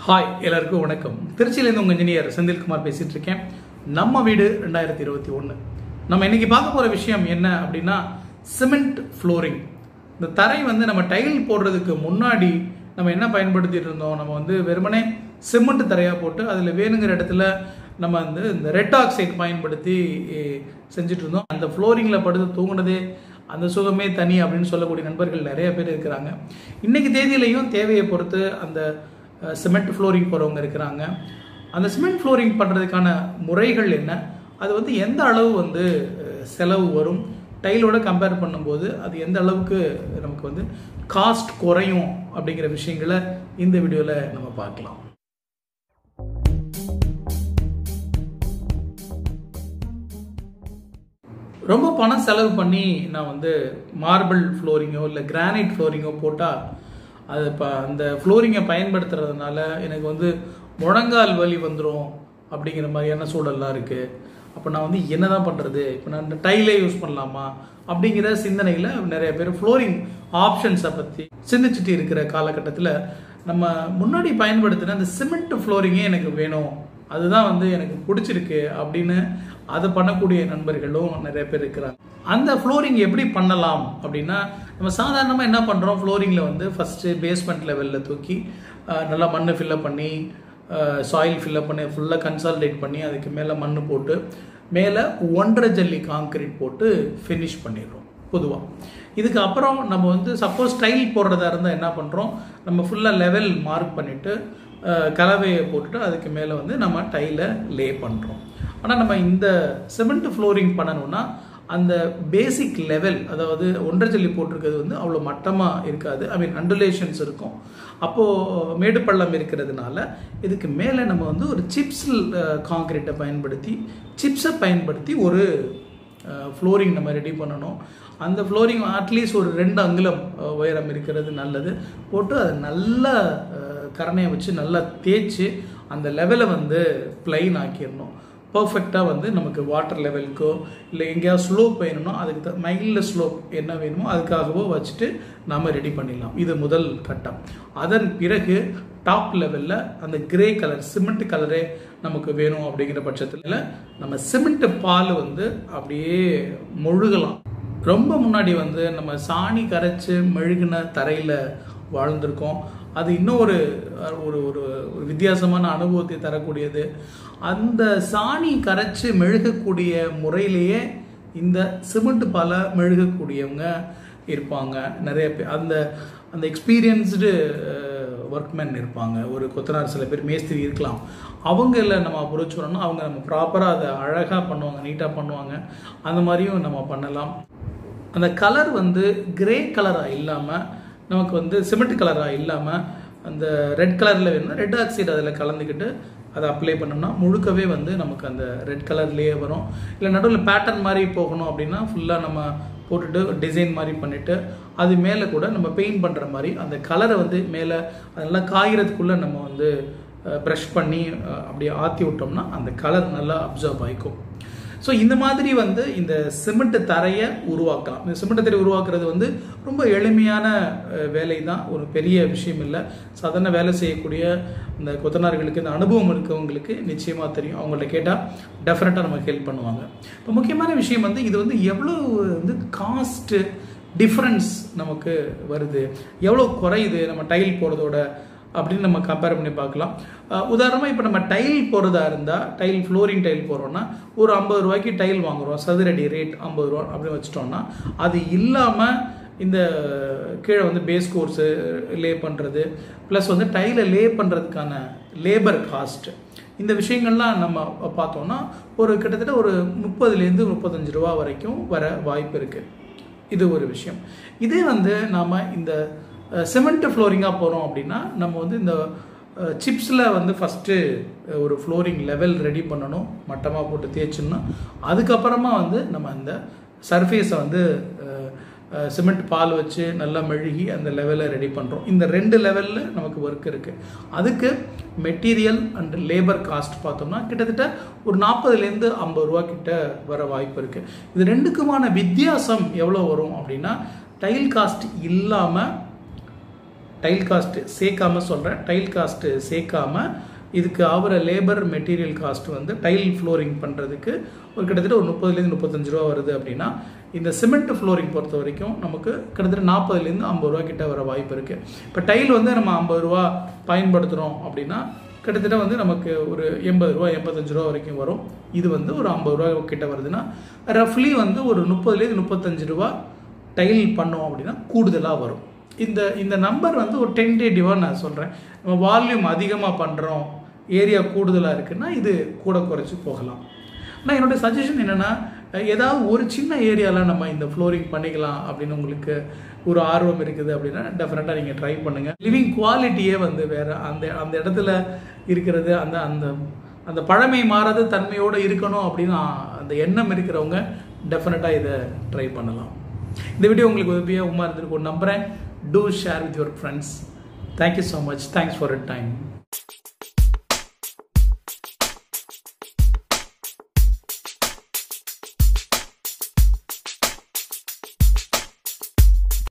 hi எல்லாருக்கும் வணக்கம் திருச்சியிலேருந்து உங்கள் இன்ஜினியர் செந்தில்குமார் பேசிட்டு இருக்கேன் நம்ம வீடு ரெண்டாயிரத்தி இருபத்தி ஒன்று நம்ம இன்னைக்கு பார்க்க போகிற விஷயம் என்ன அப்படின்னா சிமெண்ட் ஃப்ளோரிங் இந்த தரை வந்து நம்ம டைல் போடுறதுக்கு முன்னாடி நம்ம என்ன பயன்படுத்திட்டு இருந்தோம் நம்ம வந்து வெறுமனே சிமெண்ட் தரையாக போட்டு அதில் வேணுங்கிற இடத்துல நம்ம வந்து இந்த ரெட் ஆக்சைடு பயன்படுத்தி eh, செஞ்சுட்டு இருந்தோம் அந்த ஃப்ளோரிங்கில் படுத்து தூங்குனதே அந்த சுகமே தனி அப்படின்னு சொல்லக்கூடிய நண்பர்கள் நிறைய பேர் இருக்கிறாங்க இன்னைக்கு தேதியிலையும் தேவையை பொறுத்து அந்த சிமெண்ட் ஃப்ளோரிங் போகிறவங்க இருக்கிறாங்க அந்த சிமெண்ட் ஃப்ளோரிங் பண்ணுறதுக்கான முறைகள் என்ன அது வந்து எந்த அளவு வந்து அஹ், செலவு வரும் டைலோட கம்பேர் பண்ணும்போது அது எந்த அளவுக்கு நமக்கு வந்து காஸ்ட் குறையும் அப்படிங்கிற விஷயங்களை இந்த வீடியோவில் நம்ம பார்க்கலாம் ரொம்ப பணம் செலவு பண்ணி நான் வந்து மார்பிள் ஃப்ளோரிங்கோ இல்லை கிரானைட் ஃப்ளோரிங்கோ போட்டால் அது இப்போ அந்த ஃப்ளோரிங்கை பயன்படுத்துறதுனால எனக்கு வந்து முழங்கால் வலி வந்துடும் அப்படிங்கிற மாதிரியான சூழல்லாம் இருக்குது அப்போ நான் வந்து என்ன தான் பண்ணுறது இப்போ நான் இந்த டைலே யூஸ் பண்ணலாமா அப்படிங்கிற சிந்தனையில் நிறைய பேர் ஃப்ளோரிங் ஆப்ஷன்ஸை பற்றி சிந்திச்சுட்டு இருக்கிற காலகட்டத்தில் நம்ம முன்னாடி பயன்படுத்தின அந்த சிமெண்ட் ஃப்ளோரிங்கே எனக்கு வேணும் அதுதான் வந்து எனக்கு பிடிச்சிருக்கு அப்படின்னு அதை பண்ணக்கூடிய நண்பர்களும் நிறைய பேர் இருக்கிறாங்க அந்த ஃப்ளோரிங் எப்படி பண்ணலாம் அப்படின்னா நம்ம சாதாரணமாக என்ன பண்ணுறோம் ஃப்ளோரிங்கில் வந்து ஃபஸ்ட்டு பேஸ்மெண்ட் லெவலில் தூக்கி அஹ், நல்லா மண் ஃபில்லப் பண்ணி சாயில் ஃபில்லப் பண்ணி ஃபுல்லாக கன்சால்டேட் பண்ணி அதுக்கு மேலே மண் போட்டு மேலே ஒன்றரை ஜல்லி காங்கிரீட் போட்டு ஃபினிஷ் பண்ணிடுறோம் பொதுவாக இதுக்கு அப்புறம் நம்ம வந்து சப்போஸ் டைல் போடுறதா இருந்தால் என்ன பண்ணுறோம் நம்ம ஃபுல்லாக லெவல் மார்க் பண்ணிவிட்டு கலவையை போட்டுட்டு அதுக்கு மேலே வந்து நம்ம டைலை லே பண்ணுறோம் ஆனால் நம்ம இந்த சிமெண்ட் ஃப்ளோரிங் பண்ணணும்னா அந்த பேசிக் லெவல் அதாவது ஒன்றரை ஜல்லி போட்டிருக்கிறது வந்து அவ்வளோ மட்டமாக இருக்காது ஐ மீன் அண்டுலேஷன்ஸ் இருக்கும் அப்போது மேடு பள்ளம் இருக்கிறதுனால இதுக்கு மேலே நம்ம வந்து ஒரு சிப்ஸ் காங்கிரீட்டை பயன்படுத்தி சிப்ஸை பயன்படுத்தி ஒரு ஃப்ளோரிங் நம்ம ரெடி பண்ணணும் அந்த ஃப்ளோரிங் அட்லீஸ்ட் ஒரு ரெண்டு அங்குலம் அஹ், உயரம் இருக்கிறது நல்லது போட்டு அதை நல்லா அஹ், கரணையை வச்சு நல்லா தேய்ச்சி அந்த லெவலை வந்து பிளைன் ஆக்கிடணும் பர்ஃபெக்டாக வந்து நமக்கு வாட்டர் லெவலுக்கோ இல்லை எங்கேயாவது ஸ்லோப் வேணும்னா அதுக்கு த மைல்டு ஸ்லோப் என்ன வேணுமோ அதுக்காகவோ வச்சுட்டு நம்ம ரெடி பண்ணிடலாம் இது முதல் கட்டம் அதன் பிறகு டாப் லெவலில் அந்த கிரே கலர் சிமெண்ட் கலரே நமக்கு வேணும் அப்படிங்கிற பட்சத்தில் நம்ம சிமெண்ட் பால் வந்து அப்படியே முழுகலாம் ரொம்ப முன்னாடி வந்து நம்ம சாணி கரைச்சு மெழுகின தரையில் வாழ்ந்திருக்கோம் அது இன்னும் ஒரு ஒரு ஒரு ஒரு வித்தியாசமான அனுபவத்தை தரக்கூடியது அந்த சாணி கரைச்சு மெழுகக்கூடிய முறையிலேயே இந்த சிமெண்ட் பால மெழுகக்கூடியவங்க இருப்பாங்க நிறைய பேர் அந்த அந்த எக்ஸ்பீரியன்ஸ்டு ஒர்க்மேன் இருப்பாங்க ஒரு கொத்தனார் சில பேர் மேஸ்திரி இருக்கலாம் அவங்கள நம்ம அப்ரோச் பண்ணணும் அவங்க நம்ம ப்ராப்பராக அதை அழகாக பண்ணுவாங்க நீட்டாக பண்ணுவாங்க அந்த மாதிரியும் நம்ம பண்ணலாம் அந்த கலர் வந்து கிரே கலராக இல்லாமல் நமக்கு வந்து சிமெண்ட் கலராக இல்லாமல் அந்த ரெட் கலரில் வேணும்னா ரெட் ஆக்சைடு அதில் கலந்துக்கிட்டு அதை அப்ளை பண்ணோம்னா முழுக்கவே வந்து நமக்கு அந்த ரெட் கலர்லேயே வரும் இல்லை நடுவில் பேட்டர்ன் மாதிரி போகணும் அப்படின்னா ஃபுல்லாக நம்ம போட்டுட்டு டிசைன் மாதிரி பண்ணிவிட்டு அது மேலே கூட நம்ம பெயிண்ட் பண்ணுற மாதிரி அந்த கலரை வந்து மேலே அதெல்லாம் காய்கிறதுக்குள்ளே நம்ம வந்து ப்ரஷ் பண்ணி அஹ், அப்படியே ஆற்றி விட்டோம்னா அந்த கலர் நல்லா அப்சர்வ் ஆகிக்கும் ஸோ இந்த மாதிரி வந்து இந்த சிமெண்ட் தரையை உருவாக்கலாம் இந்த சிமெண்ட் தரையை உருவாக்குறது வந்து ரொம்ப எளிமையான அஹ், வேலை தான் ஒரு பெரிய விஷயம் இல்லை சாதாரண வேலை செய்யக்கூடிய இந்த கொத்தனார்களுக்கு இந்த அனுபவம் இருக்கவங்களுக்கு நிச்சயமாக தெரியும் அவங்கள்ட்ட கேட்டால் டெஃபினட்டாக நமக்கு ஹெல்ப் பண்ணுவாங்க இப்போ முக்கியமான விஷயம் வந்து இது வந்து எவ்வளோ வந்து காஸ்ட்டு டிஃப்ரென்ஸ் நமக்கு வருது எவ்வளோ குறையுது நம்ம டைல் போடுறதோட அப்படின்னு நம்ம கம்பேர் பண்ணி பார்க்கலாம் அஹ் உதாரணமாக இப்போ நம்ம டைல் போடுறதா இருந்தால் டைல் ஃப்ளோரிங் டைல் போடுறோம்னா ஒரு ஐம்பது ரூபாய்க்கு டைல் வாங்குறோம் சதுரடி ரேட் ஐம்பது ரூபா அப்படின்னு வச்சுட்டோம்னா அது இல்லாமல் இந்த கீழே வந்து பேஸ் கோர்ஸு லே பண்ணுறது ப்ளஸ் வந்து டைலை லே பண்ணுறதுக்கான லேபர் காஸ்ட் இந்த விஷயங்கள்லாம் நம்ம பார்த்தோம்னா ஒரு கிட்டத்தட்ட ஒரு முப்பதுலேருந்து முப்பத்தஞ்சு ரூபா வரைக்கும் வர வாய்ப்பு இருக்குது இது ஒரு விஷயம் இதே வந்து நாம் இந்த சிமெண்ட் ஃப்ளோரிங்காக போகிறோம் அப்படின்னா நம்ம வந்து இந்த சிப்ஸில் வந்து ஃபஸ்ட்டு ஒரு ஃப்ளோரிங் லெவல் ரெடி பண்ணணும் மட்டமாக போட்டு தேய்ச்சிடணும் அதுக்கப்புறமா வந்து நம்ம அந்த சர்ஃபேஸை வந்து சிமெண்ட் பால் வச்சு நல்லா மெழுகி அந்த லெவலை ரெடி பண்ணுறோம் இந்த ரெண்டு லெவலில் நமக்கு ஒர்க் இருக்குது அதுக்கு மெட்டீரியல் அண்ட் லேபர் காஸ்ட் பார்த்தோம்னா கிட்டத்தட்ட ஒரு நாற்பதுலேருந்து ஐம்பது ரூபா கிட்ட வர வாய்ப்பு இருக்குது இது ரெண்டுக்குமான வித்தியாசம் எவ்வளோ வரும் அப்படின்னா டைல் காஸ்ட் இல்லாமல் டைல் காஸ்ட் சேர்க்காம சொல்கிறேன் டைல் காஸ்ட் சேர்க்காம இதுக்கு ஆகிற லேபர் மெட்டீரியல் காஸ்ட் வந்து டைல் ஃப்ளோரிங் பண்ணுறதுக்கு ஒரு கிட்டத்தட்ட ஒரு முப்பதுலேருந்து முப்பத்தஞ்சு ரூபா வருது அப்படின்னா இந்த சிமெண்ட் ஃப்ளோரிங் பொறுத்த வரைக்கும் நமக்கு கிட்டத்தட்ட நாற்பதுலேருந்து ஐம்பது ரூபா கிட்ட வர வாய்ப்பு இருக்குது இப்போ டைல் வந்து நம்ம ஐம்பது ரூபா பயன்படுத்துகிறோம் அப்படின்னா கிட்டத்தட்ட வந்து நமக்கு ஒரு எண்பது ரூபா எண்பத்தஞ்சு ரூபா வரைக்கும் வரும் இது வந்து ஒரு ஐம்பது ரூபா கிட்ட வருதுன்னா ரஃப்லி வந்து ஒரு முப்பதுலேருந்து முப்பத்தஞ்சு ரூபா டைல் பண்ணோம் அப்படின்னா கூடுதலாக வரும் இந்த இந்த நம்பர் வந்து ஒரு டென்டேட்டிவாக நான் சொல்கிறேன் நம்ம வால்யூம் அதிகமாக பண்ணுறோம் ஏரியா கூடுதலாக இருக்குன்னா இது கூட குறைச்சி போகலாம் ஆனால் என்னுடைய சஜஷன் என்னென்னா ஏதாவது ஒரு சின்ன ஏரியாவில் நம்ம இந்த ஃப்ளோரிங் பண்ணிக்கலாம் அப்படின்னு உங்களுக்கு ஒரு ஆர்வம் இருக்குது அப்படின்னா டெஃபினட்டாக நீங்கள் ட்ரை பண்ணுங்கள் லிவிங் குவாலிட்டியே வந்து வேறு அந்த அந்த இடத்துல இருக்கிறது அந்த அந்த அந்த பழமை மாறாத தன்மையோடு இருக்கணும் அப்படின்னு அந்த எண்ணம் இருக்கிறவங்க டெஃபினட்டாக இதை ட்ரை பண்ணலாம் இந்த வீடியோ உங்களுக்கு உதவியாக உமா இருந்திருக்கும் நம்புகிறேன் to share with your friends thank you so much thanks for it time